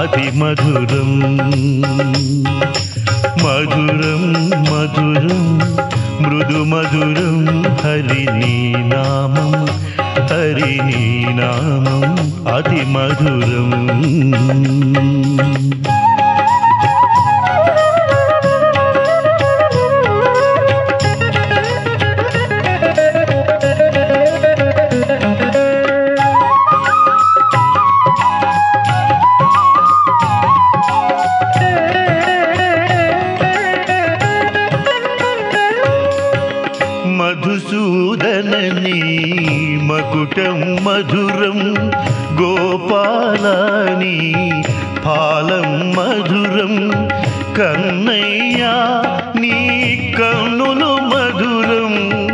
అతి మధురం మధురం మధురం మృదు మధురం హరి నీ నామం హరి నీ నామం అతి మధురం మధుసూదనని మకుటం మధురం గోపాలని పాలం మధురం కన్నయ్యా నీ కన్నులు మధురం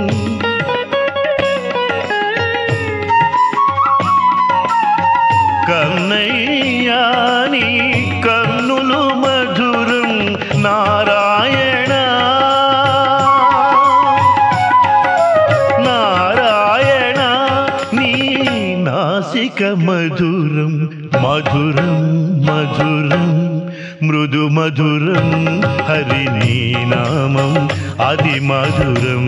కన్నయ్యా నీ కన్నులు మధురం నారాయణ నారాయణ నీ నాసిక మధురం మధురం మధురం మృదు మధురం హరి నీ నామం అది మధురం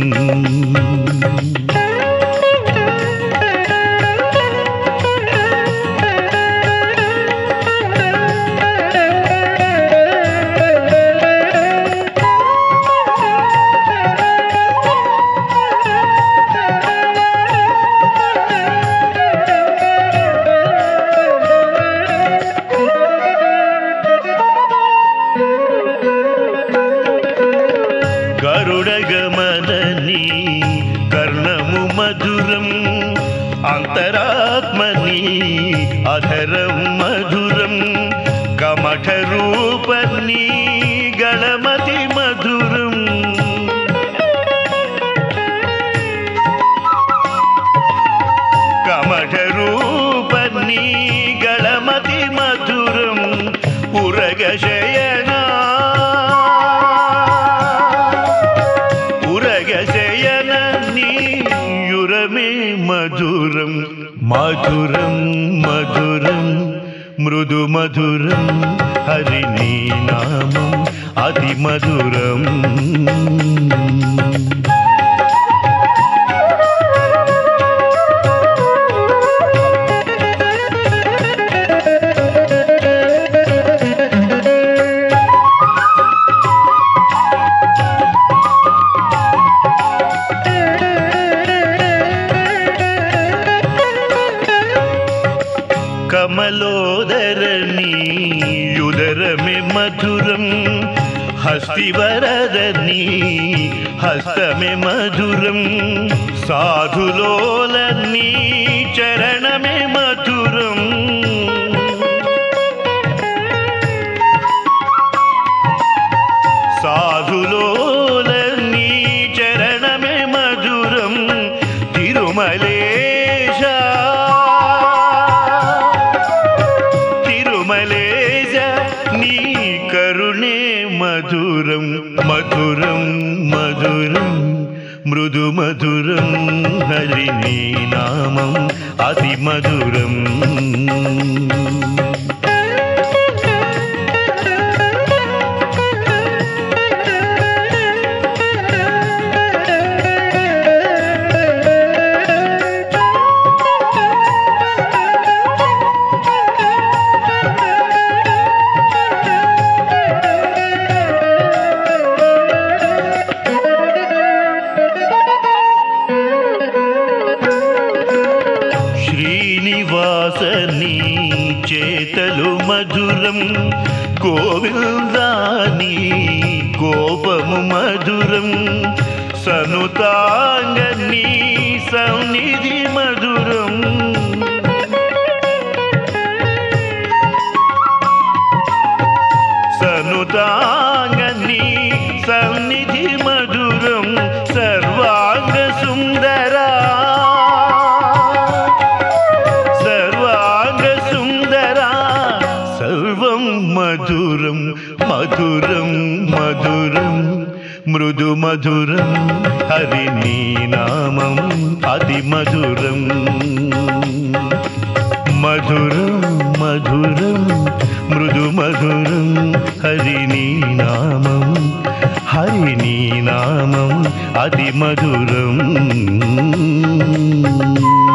గరుడగమనని కర్ణము మధురం అంతరాత్మని అధరం మధురం కమఠ రూపని గణమతి మధురం కమఠ రూపని గణమతి మధురం ఉరగశయనా ఉరగశయన నీయురమే మధురం మధురం మధురం మృదు మధురం హరి నీ నామం అతి మధురం కమలోదరణి యుదరమే మధురం హస్తివరదని హస్తమే మధురం సాధులోలని చరణమే మధురం సాధులోలని చరణమే మధురం తిరుమలేశ తిరుమలేశ నీ కరుణే మధురం మధురం మధురం మృదు మధురం హరి నీ నామం అతి మధురం శ్రీనివాసని చేతలు మధురం గోవిందాని కోపము మధురం సనుతాంగని సన్నిధి మధురం సనుతాంగని సన్నిధి మధురం సర్వాంగ సుందరా సర్వాంగ సుందరా సర్వం మధురం మధురం మధురం మృదు మధురం హరి నీ నామం అతి మధురం మధురం మధురం మృదు మధురం హరి నీ నామం హరి నీ నామం అతి మధురం